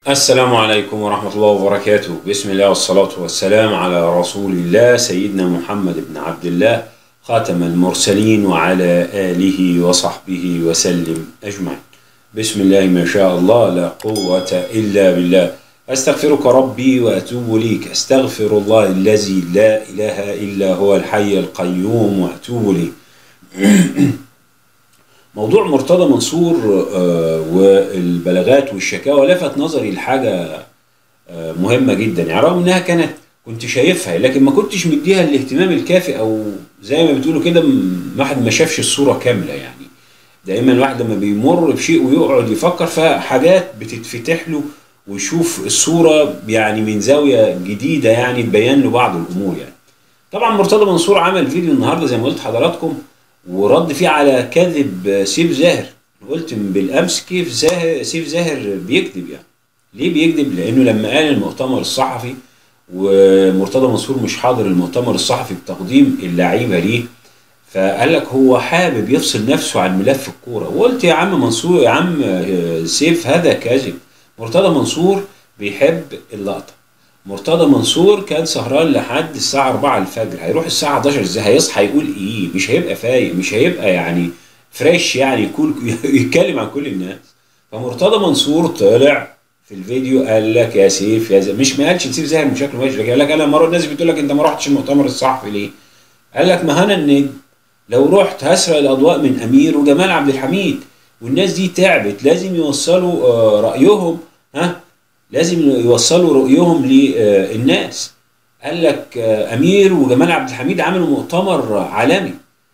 السلام عليكم ورحمة الله وبركاته بسم الله والصلاة والسلام على رسول الله سيدنا محمد بن عبد الله خاتم المرسلين وعلى آله وصحبه وسلم أجمعين بسم الله ما شاء الله لا قوة إلا بالله أستغفرك ربي وأتوب إليك أستغفر الله الذي لا إله إلا هو الحي القيوم وأتوب إليه موضوع مرتضى منصور آه، والبلاغات والشكاوى لفت نظري لحاجه آه، مهمه جدا يعني رغم انها كانت كنت شايفها لكن ما كنتش مديها الاهتمام الكافي او زي ما بتقولوا كده م- الواحد ما شافش الصوره كامله يعني دايما الواحد لما بيمر بشيء ويقعد يفكر فحاجات بتتفتح له ويشوف الصوره يعني من زاويه جديده يعني تبين له بعض الامور يعني طبعا مرتضى منصور عمل فيديو النهارده زي ما قلت حضراتكم ورد فيه على كذب سيف زاهر قلت بالامس كيف زاهر سيف زاهر بيكذب يعني ليه بيكذب لانه لما قال المؤتمر الصحفي ومرتضى منصور مش حاضر المؤتمر الصحفي بتقديم اللعيبه ليه فقال لك هو حابب يفصل نفسه عن ملف الكوره وقلت يا عم منصور يا عم سيف هذا كاذب مرتضى منصور بيحب اللقطه مرتضى منصور كان سهران لحد الساعة 4 الفجر هيروح الساعة 11 ازاي هيصحى يقول ايه مش هيبقى فايق مش هيبقى يعني فريش يعني يكون يتكلم عن كل الناس فمرتضى منصور طلع في الفيديو قال لك يا سيف يا زي مش ما قالش لسيف زاهر بشكل مباشر لكن قال لك انا مره الناس بتقول لك انت ما رحتش المؤتمر الصحفي ليه؟ قال لك ما انا النجم لو رحت هسرق الاضواء من امير وجمال عبد الحميد والناس دي تعبت لازم يوصلوا آه، رايهم ها لازم يوصلوا رؤيهم للناس قال لك آه، امير وجمال عبد الحميد عملوا مؤتمر عالمي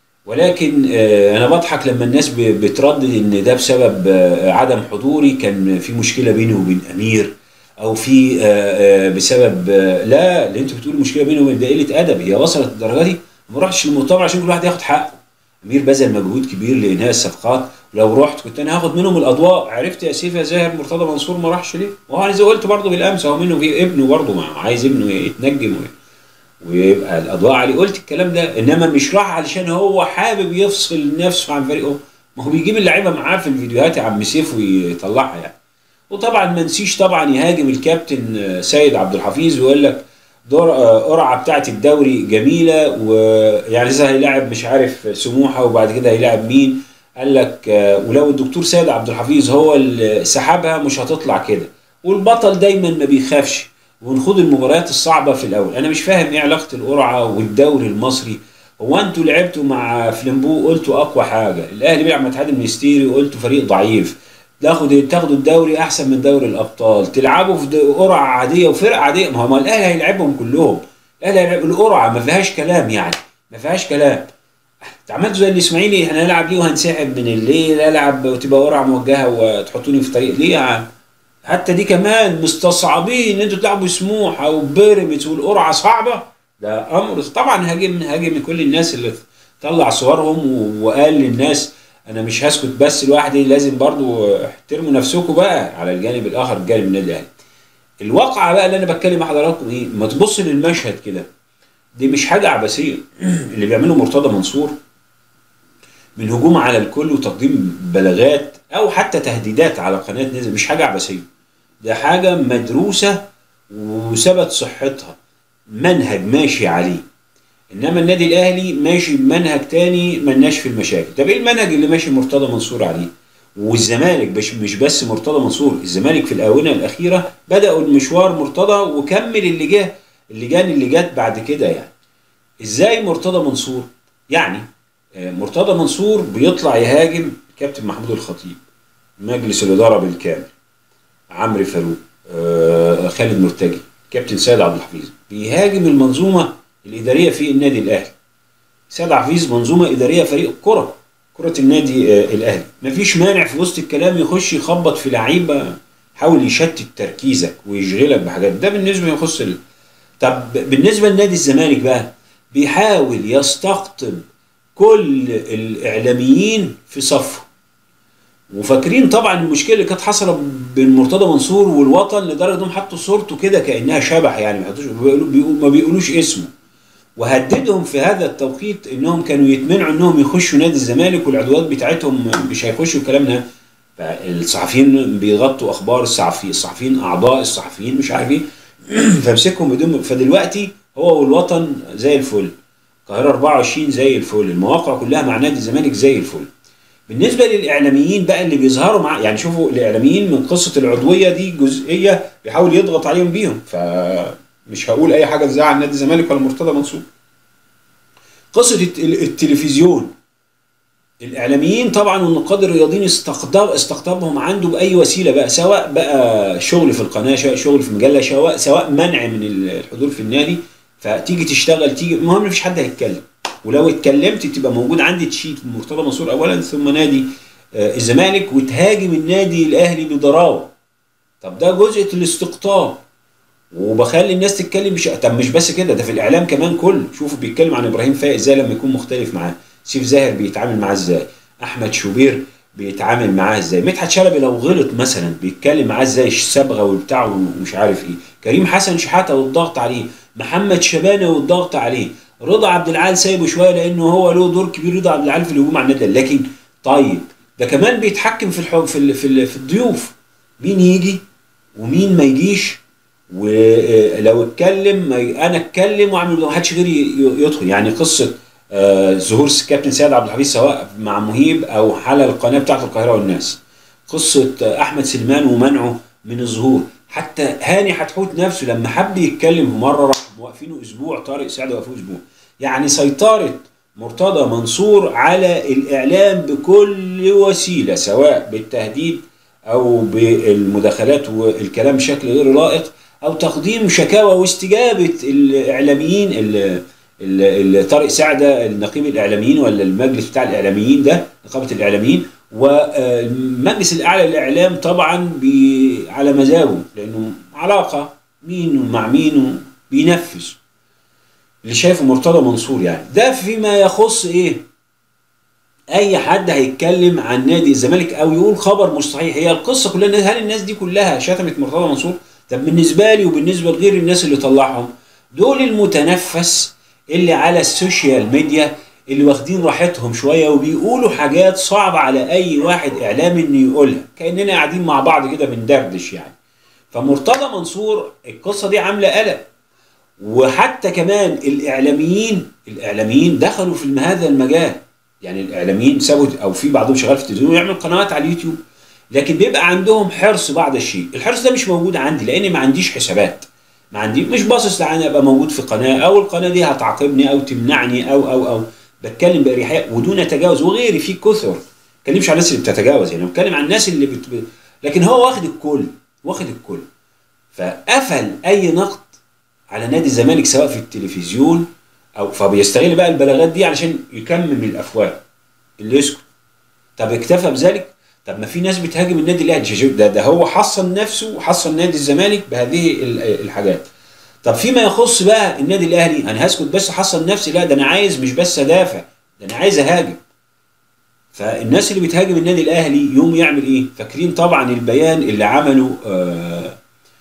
ولكن آه، انا بضحك لما الناس ب- بتردد ان ده بسبب آه، عدم حضوري كان في مشكله بيني وبين امير او في آه، آه، بسبب آه، لا اللي انتوا بتقولوا مشكله بيني وبين ده قله ادب هي وصلت للدرجه دي ما رحتش المؤتمر عشان كل واحد ياخد حقه امير بذل مجهود كبير لانهاء الصفقات ولو رحت كنت انا هاخد منهم الاضواء عرفت يا سيف يا زاهر مرتضى منصور ما راحش ليه؟ وهو انا زي ما قلت برضه بالامس هو منه في ابنه برضه معه عايز ابنه يتنجم و- ويبقى الاضواء عليه قلت الكلام ده انما مش راح علشان هو حابب يفصل نفسه عن فريقه ما هو بيجيب اللعيبه معاه في الفيديوهات يا عم سيف ويطلعها يعني وطبعا ما نسيش طبعا يهاجم الكابتن آه، سيد عبد الحفيظ ويقول لك دور آه، قرعه بتاعه الدوري جميله ويعني لسه هيلاعب مش عارف سموحه وبعد كده هيلاعب مين قال لك آه، ولو الدكتور سيد عبد الحفيظ هو اللي سحبها مش هتطلع كده والبطل دايما ما بيخافش ونخوض المباريات الصعبه في الاول انا مش فاهم ايه علاقه القرعه والدوري المصري هو انتوا لعبتوا مع فلمبو قلتوا اقوى حاجه الاهلي بيلعب مع الاتحاد المنستيري وقلتوا فريق ضعيف تاخد تاخدوا الدوري احسن من دوري الابطال تلعبوا في د- قرعه عاديه وفرقه عاديه ما هو ما الاهلي هيلعبهم كلهم الاهلي هيلعب القرعه ما فيهاش كلام يعني ما فيهاش كلام انت عملتوا زي الاسماعيلي احنا هنلعب ليه وهنسحب من الليل العب وتبقى قرعه موجهه وتحطوني في طريق ليه يا عم حتى دي كمان مستصعبين ان انتوا تلعبوا سموحه وبيراميدز والقرعه صعبه ده امر طبعا هاجم هاجم كل الناس اللي طلع صورهم و- وقال للناس انا مش هسكت بس لوحدي لازم برضو احترموا نفسكم بقى على الجانب الاخر الجانب النادي الاهلي الواقعه بقى اللي انا بتكلم مع حضراتكم ايه ما تبص للمشهد كده دي مش حاجه عبثيه اللي بيعمله مرتضى منصور من هجوم على الكل وتقديم بلاغات او حتى تهديدات على قناه نزل مش حاجه عبثيه ده حاجه مدروسه وثبت صحتها منهج ماشي عليه انما النادي الاهلي ماشي بمنهج تاني ملناش في المشاكل طب ايه المنهج اللي ماشي مرتضى منصور عليه والزمالك مش مش بس مرتضى منصور الزمالك في الاونه الاخيره بداوا المشوار مرتضى وكمل اللي جه اللجان اللي جت بعد كده يعني ازاي مرتضى منصور يعني آه، مرتضى منصور بيطلع يهاجم كابتن محمود الخطيب مجلس الاداره بالكامل عمرو فاروق آه، خالد مرتجي كابتن سيد عبد الحفيظ بيهاجم المنظومه الاداريه في النادي الاهلي سيد عبد الحفيظ منظومه اداريه فريق الكره كره النادي آه، الاهلي مفيش مانع في وسط الكلام يخش يخبط في لعيبه حاول يشتت تركيزك ويشغلك بحاجات ده بالنسبه يخص ال... طب بالنسبه لنادي الزمالك بقى بيحاول يستقطب كل الاعلاميين في صفه وفاكرين طبعا المشكله اللي كانت حصلت بين مرتضى منصور والوطن لدرجه انهم حطوا صورته كده كانها شبح يعني ما حطوش بيقولوا بيقولوا- ما بيقولوش اسمه وهددهم في هذا التوقيت انهم كانوا يتمنعوا انهم يخشوا نادي الزمالك والعضوات بتاعتهم مش هيخشوا الكلام ده فالصحفيين بيغطوا اخبار الصحفيين الصحفيين اعضاء الصحفيين مش عارف ايه فامسكهم بدون فدلوقتي هو والوطن زي الفل القاهره 24 زي الفل المواقع كلها مع نادي الزمالك زي الفل بالنسبه للاعلاميين بقى اللي بيظهروا مع يعني شوفوا الاعلاميين من قصه العضويه دي جزئيه بيحاول يضغط عليهم بيهم فمش هقول اي حاجه تزعل نادي الزمالك ولا مرتضى منصور قصه الت- التلفزيون الاعلاميين طبعا والنقاد الرياضيين استقطب استقطبهم عنده باي وسيله بقى سواء بقى شغل في القناه سواء شغل في مجله سواء سواء منع من الحضور في النادي فتيجي تشتغل تيجي المهم مفيش حد هيتكلم ولو اتكلمت تبقى موجود عندي تشيت مرتضى منصور اولا ثم نادي آه، الزمالك وتهاجم النادي الاهلي بضراوه طب ده جزء الاستقطاب وبخلي الناس تتكلم بش... طب مش بس كده ده في الاعلام كمان كله شوفوا بيتكلم عن ابراهيم فايق ازاي لما يكون مختلف معاه سيف زاهر بيتعامل معاه ازاي احمد شوبير بيتعامل معاه ازاي مدحت شلبي لو غلط مثلا بيتكلم معاه ازاي الصبغه وبتاع ومش عارف ايه كريم حسن شحاته والضغط عليه محمد شبانه والضغط عليه رضا عبد العال سايبه شويه لانه هو له دور كبير رضا عبد العال في الهجوم على النادي لكن طيب ده كمان بيتحكم في الحب في ال- في, ال- في الضيوف مين يجي ومين ما يجيش ولو اتكلم ما ي- انا اتكلم واعمل ما حدش غيري ي- يدخل يعني قصه آه، ظهور كابتن سيد عبد الحفيظ سواء مع مهيب او على القناه بتاعت القاهره والناس قصه آه، احمد سلمان ومنعه من الظهور حتى هاني حتحوت نفسه لما حب يتكلم مره راح موقفينه اسبوع طارق سعد وقفوه اسبوع يعني سيطره مرتضى منصور على الاعلام بكل وسيله سواء بالتهديد او بالمداخلات والكلام بشكل غير لائق او تقديم شكاوى واستجابه الاعلاميين ال- ال- ال- طارق سعده النقيب الاعلاميين ولا المجلس بتاع الاعلاميين ده نقابه الاعلاميين والمجلس الاعلى للاعلام طبعا بي- على مزاجه لانه علاقه مين مع مين بينفذ اللي شايفه مرتضى منصور يعني ده فيما يخص ايه اي حد هيتكلم عن نادي الزمالك او يقول خبر مش صحيح هي القصه كلها هل الناس دي كلها شتمت مرتضى منصور طب بالنسبه لي وبالنسبه لغير الناس اللي طلعهم دول المتنفس اللي على السوشيال ميديا اللي واخدين راحتهم شويه وبيقولوا حاجات صعبه على اي واحد اعلامي انه يقولها كاننا قاعدين مع بعض كده بندردش يعني فمرتضى منصور القصه دي عامله قلق وحتى كمان الاعلاميين الاعلاميين دخلوا في هذا المجال يعني الاعلاميين سابوا او في بعضهم شغال في التلفزيون ويعمل قنوات على اليوتيوب لكن بيبقى عندهم حرص بعض الشيء الحرص ده مش موجود عندي لاني ما عنديش حسابات ما عندي مش باصص لأنا ابقى موجود في قناه او القناه دي هتعاقبني او تمنعني او او او بتكلم باريحيه ودون تجاوز وغيري في كثر ما بتكلمش على الناس اللي بتتجاوز يعني بتكلم عن الناس اللي بت... لكن هو واخد الكل واخد الكل فقفل اي نقد على نادي الزمالك سواء في التلفزيون او فبيستغل بقى البلاغات دي علشان يكمم الافواه اللي يسكت طب اكتفى بذلك طب ما في ناس بتهاجم النادي الاهلي شوف ده, ده هو حصن نفسه وحصن نادي الزمالك بهذه ال- الحاجات طب فيما يخص بقى النادي الاهلي انا هسكت بس حصن نفسي لا ده انا عايز مش بس ادافع ده انا عايز اهاجم فالناس اللي بتهاجم النادي الاهلي يوم يعمل ايه فاكرين طبعا البيان اللي عمله آه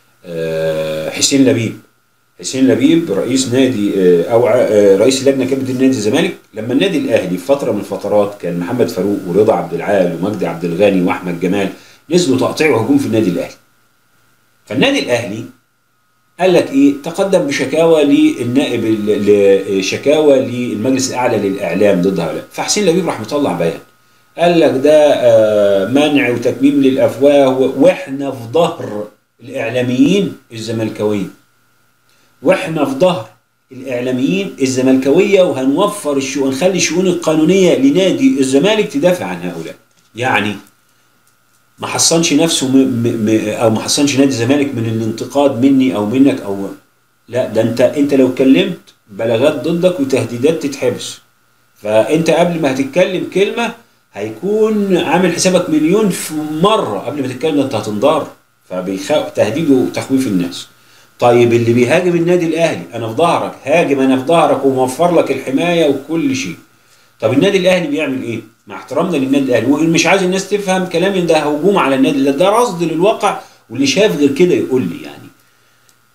آه حسين لبيب حسين لبيب رئيس نادي آه، او ع- آه، رئيس اللجنه كابتن نادي الزمالك لما النادي الاهلي في فتره من الفترات كان محمد فاروق ورضا عبد العال ومجدي عبد الغني واحمد جمال نزلوا تقطيع وهجوم في النادي الاهلي فالنادي الاهلي قال لك ايه تقدم بشكاوى للنائب ال- ل- شكاوى للمجلس الاعلى للاعلام ضد هؤلاء فحسين لبيب راح مطلع بيان قال لك ده آه، منع وتكميم للافواه و- واحنا في ظهر الاعلاميين الزملكاويين واحنا في ظهر الاعلاميين الزملكاويه وهنوفر الشؤون نخلي الشؤون القانونيه لنادي الزمالك تدافع عن هؤلاء يعني ما حصنش نفسه م م م او ما حصنش نادي الزمالك من الانتقاد مني او منك او لا ده انت انت لو اتكلمت بلاغات ضدك وتهديدات تتحبس فانت قبل ما هتتكلم كلمه هيكون عامل حسابك مليون في مره قبل ما تتكلم ده انت هتنضار فبيخاف تهديد وتخويف الناس طيب اللي بيهاجم النادي الاهلي انا في ظهرك هاجم انا في ظهرك وموفر لك الحمايه وكل شيء طب النادي الاهلي بيعمل ايه مع احترامنا للنادي الاهلي ومش عايز الناس تفهم كلامي ده هجوم على النادي لا ده رصد للواقع واللي شاف غير كده يقول لي يعني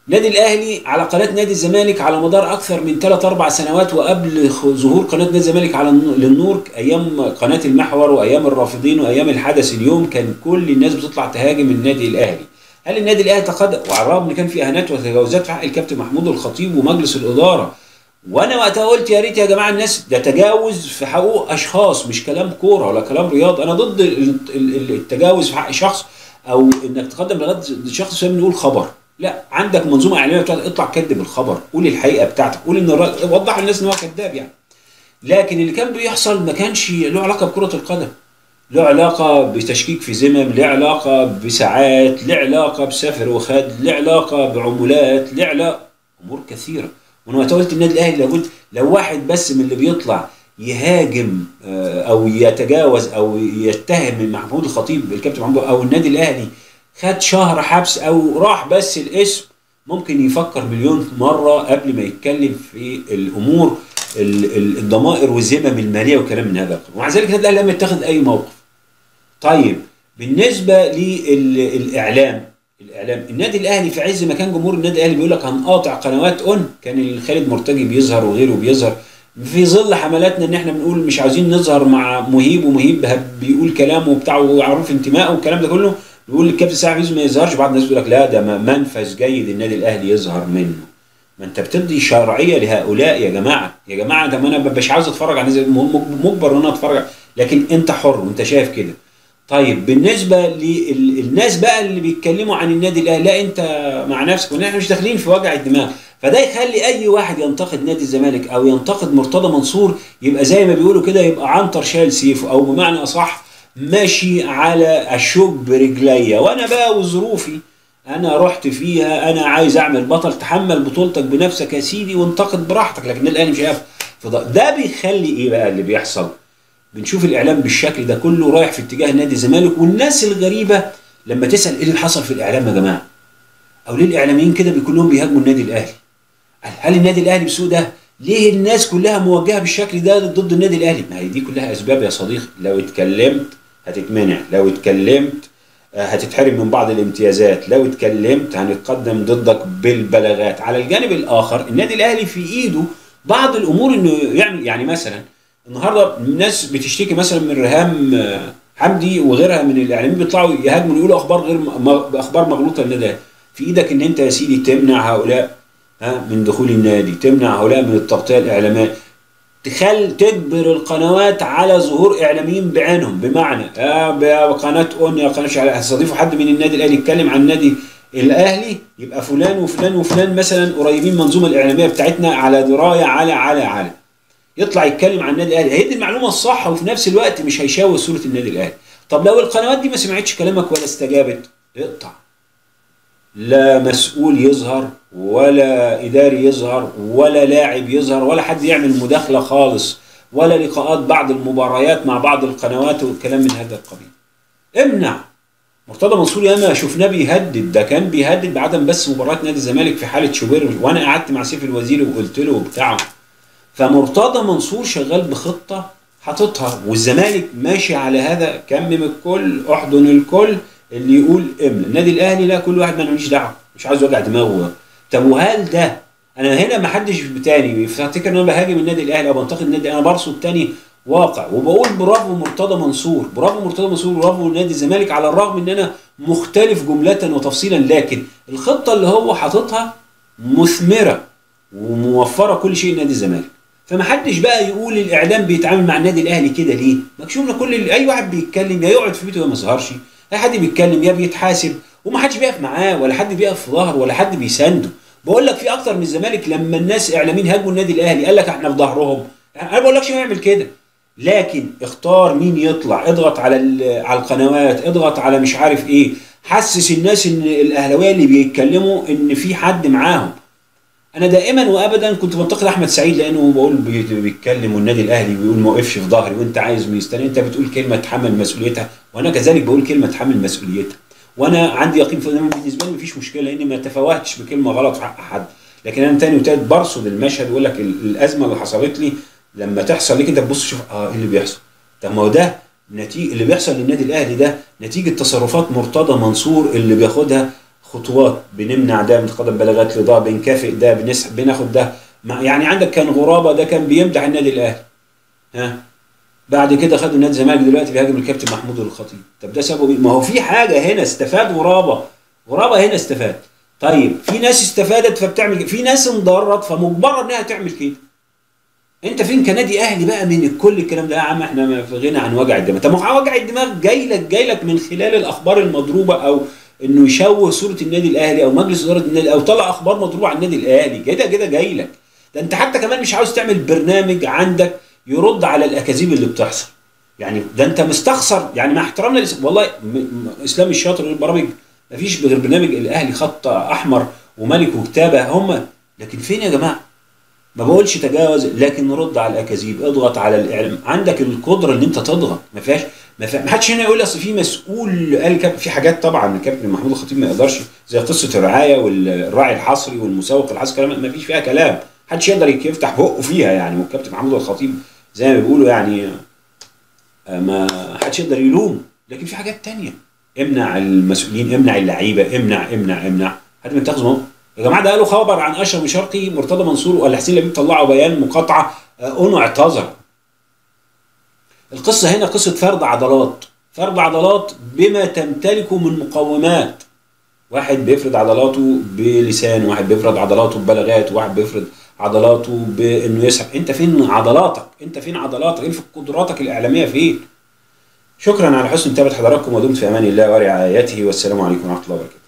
نادي الاهلي على قناه نادي الزمالك على مدار اكثر من 3 4 سنوات وقبل خ- ظهور قناه نادي الزمالك على الن- للنور ايام قناه المحور وايام الرافضين وايام الحدث اليوم كان كل الناس بتطلع تهاجم النادي الاهلي هل النادي الاهلي تقدم وعلى الرغم ان كان في اهانات وتجاوزات في حق الكابتن محمود الخطيب ومجلس الاداره وانا وقتها قلت يا ريت يا جماعه الناس ده تجاوز في حقوق اشخاص مش كلام كوره ولا كلام رياضه انا ضد ال- ال- التجاوز في حق شخص او انك تقدم لغايه شخص فاهم نقول خبر لا عندك منظومه اعلاميه بتاعتك اطلع كذب الخبر قول الحقيقه بتاعتك قول ان الراجل وضح للناس ان هو كذاب يعني لكن اللي كان بيحصل ما كانش له علاقه بكره القدم له علاقة بتشكيك في ذمم، له علاقة بساعات، له علاقة بسفر وخد، له علاقة بعمولات، له علاقة أمور كثيرة. وأنا وقتها قلت النادي الأهلي لو قلت لو واحد بس من اللي بيطلع يهاجم آه، أو يتجاوز أو يتهم من محمود الخطيب الكابتن محمود أو النادي الأهلي خد شهر حبس أو راح بس الاسم ممكن يفكر مليون مرة قبل ما يتكلم في الأمور ال- ال- الضمائر والذمم المالية وكلام من هذا القبيل. ومع ذلك النادي الأهلي لم يتخذ أي موقف. طيب بالنسبه للاعلام الاعلام النادي الاهلي في عز ما كان جمهور النادي الاهلي بيقول لك هنقاطع قنوات اون كان خالد مرتجي بيظهر وغيره بيظهر في ظل حملاتنا ان احنا بنقول مش عاوزين نظهر مع مهيب ومهيب هب- بيقول كلامه وبتاعه وعروف انتمائه والكلام ده كله بيقول الكابتن سعد يوسف ما يظهرش بعض الناس بيقول لك لا ده م- منفذ جيد النادي الاهلي يظهر منه ما انت بتدي شرعيه لهؤلاء يا جماعه يا جماعه ده ما انا مش عاوز اتفرج على الناس- م- مجبر ان انا اتفرج لكن انت حر وانت شايف كده طيب بالنسبه للناس بقى اللي بيتكلموا عن النادي الاهلي لا انت مع نفسك واحنا مش داخلين في وجع الدماغ فده يخلي اي واحد ينتقد نادي الزمالك او ينتقد مرتضى منصور يبقى زي ما بيقولوا كده يبقى عنتر شايل سيفه او بمعنى اصح ماشي على الشوك برجليا وانا بقى وظروفي انا رحت فيها انا عايز اعمل بطل تحمل بطولتك بنفسك يا سيدي وانتقد براحتك لكن الاهلي مش هيقف في ده ده بيخلي ايه بقى اللي بيحصل بنشوف الاعلام بالشكل ده كله رايح في اتجاه نادي الزمالك والناس الغريبه لما تسال ايه اللي حصل في الاعلام يا جماعه او ليه الاعلاميين كده كلهم بيهاجموا النادي الاهلي هل النادي الاهلي بسوء ده ليه الناس كلها موجهه بالشكل ده ضد النادي الاهلي ما هي دي كلها اسباب يا صديقي لو اتكلمت هتتمنع لو اتكلمت آه، هتتحرم من بعض الامتيازات لو اتكلمت هنتقدم ضدك بالبلاغات على الجانب الاخر النادي الاهلي في ايده بعض الامور انه يعمل يعني مثلا النهارده الناس بتشتكي مثلا من ريهام آه، حمدي وغيرها من الاعلاميين بيطلعوا يهاجموا يقولوا اخبار غير م- اخبار مغلوطه للنادي الأهلي. في ايدك ان انت يا سيدي تمنع هؤلاء ها من دخول النادي تمنع هؤلاء من التغطيه الاعلاميه تخل تجبر القنوات على ظهور اعلاميين بعينهم بمعنى يا يا قناه اون يا قناه شعلاء هتستضيفوا حد من النادي الاهلي يتكلم عن النادي الاهلي يبقى فلان وفلان وفلان مثلا قريبين من المنظومه الاعلاميه بتاعتنا على درايه على على على يطلع يتكلم عن النادي الاهلي هيدي المعلومه الصح وفي نفس الوقت مش هيشاوه صوره النادي الاهلي طب لو القنوات دي ما سمعتش كلامك ولا استجابت اقطع لا مسؤول يظهر ولا اداري يظهر ولا لاعب يظهر ولا حد يعمل مداخله خالص ولا لقاءات بعض المباريات مع بعض القنوات والكلام من هذا القبيل امنع مرتضى منصور ياما شفناه بيهدد ده كان بيهدد بعدم بس مباراه نادي الزمالك في حاله شوبير وانا قعدت مع سيف الوزير وقلت له وبتاعه فمرتضى منصور شغال بخطه حاططها والزمالك ماشي على هذا كمم الكل احضن الكل اللي يقول املا النادي الاهلي لا كل واحد ما ماليش دعوه مش عايز وجع دماغه طب وهل ده انا هنا ما حدش بتاني بيفتكر ان انا بهاجم النادي الاهلي او بنتقد النادي انا برصد تاني واقع وبقول برافو مرتضى منصور برافو مرتضى منصور برافو نادي الزمالك على الرغم ان انا مختلف جمله وتفصيلا لكن الخطه اللي هو حاططها مثمره وموفره كل شيء نادي الزمالك فما حدش بقى يقول الاعلام بيتعامل مع النادي الاهلي كده ليه مكشوف كل اللي اي واحد بيتكلم يا يقعد في بيته يا ما يظهرش اي حد بيتكلم يا بيتحاسب وما حدش بيقف معاه ولا حد بيقف في ظهره ولا حد بيسانده بقول لك في اكتر من الزمالك لما الناس اعلاميين هاجموا النادي الاهلي قال لك احنا في ظهرهم انا ما بقولكش هو يعمل كده لكن اختار مين يطلع اضغط على على القنوات اضغط على مش عارف ايه حسس الناس ان الاهلاويه اللي بيتكلموا ان في حد معاهم انا دائما وابدا كنت بنتقد احمد سعيد لانه بقول بيتكلم والنادي الاهلي بيقول ما وقفش في ظهري وانت عايز ميستني انت بتقول كلمه تحمل مسؤوليتها وانا كذلك بقول كلمه تحمل مسؤوليتها وانا عندي يقين في بالنسبه لي مفيش مشكله لاني ما تفوهتش بكلمه غلط في حق حد لكن انا تاني وتالت برصد المشهد واقول لك الازمه اللي حصلت لي لما تحصل ليك انت تبص شوف اه ايه اللي بيحصل طب ما هو ده نتيجه اللي بيحصل للنادي الاهلي ده نتيجه تصرفات مرتضى منصور اللي بياخدها خطوات بنمنع ده بنتقدم بلاغات لده بنكافئ ده بنسحب بناخد ده ما- يعني عندك كان غرابه ده كان بيمدح النادي الاهلي ها بعد كده خدوا نادي الزمالك دلوقتي بيهاجم الكابتن محمود الخطيب طب ده سببه ايه؟ ما هو في حاجه هنا استفاد غرابه غرابه هنا استفاد طيب في ناس استفادت فبتعمل كده. في ناس انضرت فمجبره انها تعمل كده انت فين كنادي اهلي بقى من كل الكلام ده يا عم احنا ما في غنى عن وجع الدماغ طب ما هو وجع الدماغ جاي لك جاي لك من خلال الاخبار المضروبه او انه يشوه صوره النادي الاهلي او مجلس اداره النادي او طلع اخبار مضروبه عن النادي الاهلي كده كده جاي لك ده انت حتى كمان مش عاوز تعمل برنامج عندك يرد على الاكاذيب اللي بتحصل يعني ده انت مستخسر يعني مع احترامنا لس... والله م... م... اسلام الشاطر البرامج ما فيش غير برنامج الاهلي خط احمر وملك وكتابه هم لكن فين يا جماعه ما بقولش تجاوز لكن رد على الاكاذيب اضغط على الاعلام عندك القدره ان انت تضغط ما فيهاش ما فيها- ما حدش هنا يقول اصل في مسؤول قال كاب في حاجات طبعا الكابتن محمود الخطيب ما يقدرش زي قصه الرعايه والراعي الحصري والمسوق الحصري كلام ما فيش فيها كلام محدش يقدر يفتح بقه فيها يعني والكابتن محمود الخطيب زي ما بيقولوا يعني آه، ما حدش يقدر يلوم لكن في حاجات تانية امنع المسؤولين امنع اللعيبه امنع امنع امنع حد ما يتخذ موقف يا جماعه ده قالوا خبر عن اشرف شرقي مرتضى منصور ولا حسين لبيب طلعوا بيان مقاطعه آه، انه اعتذر القصه هنا قصه فرض عضلات فرض عضلات بما تمتلكه من مقومات واحد بيفرض عضلاته بلسان واحد بيفرض عضلاته ببلاغات واحد بيفرض عضلاته بانه يسحب انت فين عضلاتك انت فين عضلاتك انت قدراتك الاعلاميه فين شكرا على حسن متابعه حضراتكم ودمت في امان الله ورعايته والسلام عليكم ورحمه الله وبركاته